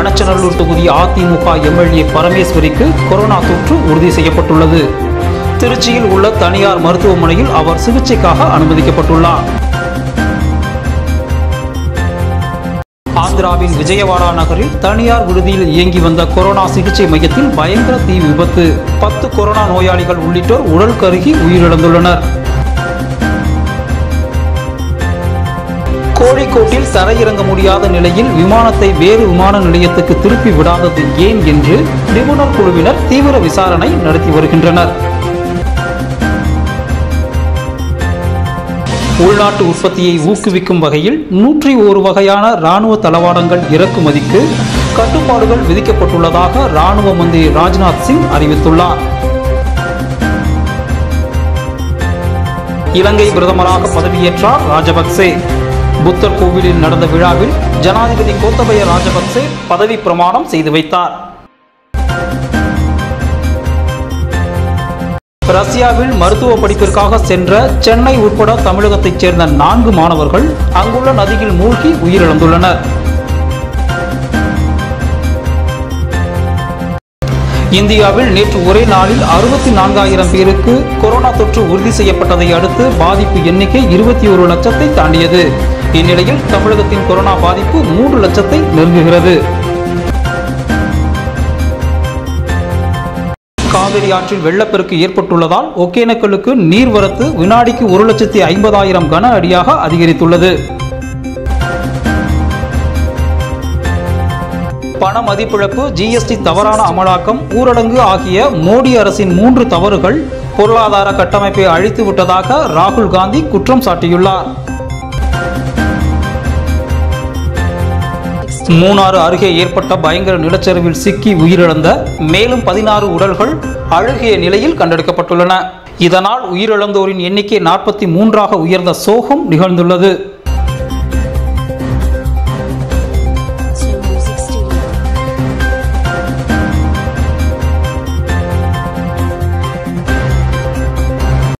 மணச்சநல்லூர் தொகுதி AIADMK MLA பரமேஸ்வரிக்கு corona தொற்று உறுதி செய்யப்பட்டுள்ளது திருச்சியில் உள்ள தனியார் மருத்துவமனையில் அவர் சிகிச்சைக்காக அனுமதிக்கப்பட்டுள்ளார் ஆந்திராவின் விஜயவாடா நகரில் தனியார் விடுதியில் இயங்கி வந்த கொரோனா சிகிச்சை மையத்தில் பயங்கர தீ விபத்து பத்து கொரோனா நோயாளிகள் உள்ளிட்டோர் உடல் கருகி உயிரிழந்துள்ளனர் கோழிக்கோட்டில் தரையிறங்க முடியாத நிலையில் விமானத்தை வேறு விமான நிலையத்துக்கு திருப்பி விடாதது ஏன் என்று நிபுணர் குழுவினர் தீவிர விசாரணை நடத்தி வருகின்றனர் உள்நாட்டு உற்பத்தியை ஊக்குவிக்கும் வகையில் நூற்றி ஒரு வகையான இராணுவ தளவாடங்கள் இறக்குமதிக்கு கட்டுப்பாடுகள் விதிக்கப்பட்டுள்ளதாக இராணுவ மந்திரி ராஜ்நாத் சிங் அறிவித்துள்ளார் இலங்கை பிரதமராக பதவியேற்றார் ராஜபக்சே புத்தர் கோவிலில் நடந்த விழாவில் ஜனாதிபதி கோத்தபய ராஜபக்சே பதவி பிரமாணம் செய்து வைத்தார் ரஷ்யாவில் மருத்துவ படிப்பிற்காக சென்ற சென்னை உட்பட தமிழகத்தைச் சேர்ந்த நான்கு மாணவர்கள் அங்குள்ள நதியில் மூழ்கி உயிரிழந்துள்ளனர் இந்தியாவில் நேற்று ஒரே நாளில் அறுபத்தி நான்காயிரம் பேருக்கு கொரோனா தொற்று உறுதி செய்யப்பட்டதை அடுத்து பாதிப்பு எண்ணிக்கை இருபத்தி ஒரு லட்சத்தை தாண்டியது இந்நிலையில் தமிழகத்தின் கொரோனா பாதிப்பு மூன்று லட்சத்தை நெருங்குகிறது காவிரி ஆற்றில் வெள்ளப்பெருக்கு ஏற்பட்டுள்ளதால் ஒகேனக்கலுக்கு நீர்வரத்து வினாடிக்கு ஒரு லட்சத்தி ஐம்பதாயிரம் கன அடியாக அதிகரித்துள்ளது பண மதிப்பிழப்பு ஜிஎஸ்டி தவறான அமலாக்கம் ஊரடங்கு ஆகிய மோடி அரசின் மூன்று தவறுகள் பொருளாதார கட்டமைப்பை அழித்து விட்டதாக ராகுல் காந்தி குற்றம் சாட்டியுள்ளார் மூணாறு அருகே ஏற்பட்ட பயங்கர நிலச்சரிவில் சிக்கி உயிரிழந்த மேலும் பதினாறு உடல்கள் அழுகிய நிலையில் கண்டெடுக்கப்பட்டுள்ளன இதனால் உயிரிழந்தோரின் எண்ணிக்கை நாற்பத்தி மூன்றாக உயர்ந்த சோகம் நிகழ்ந்துள்ளது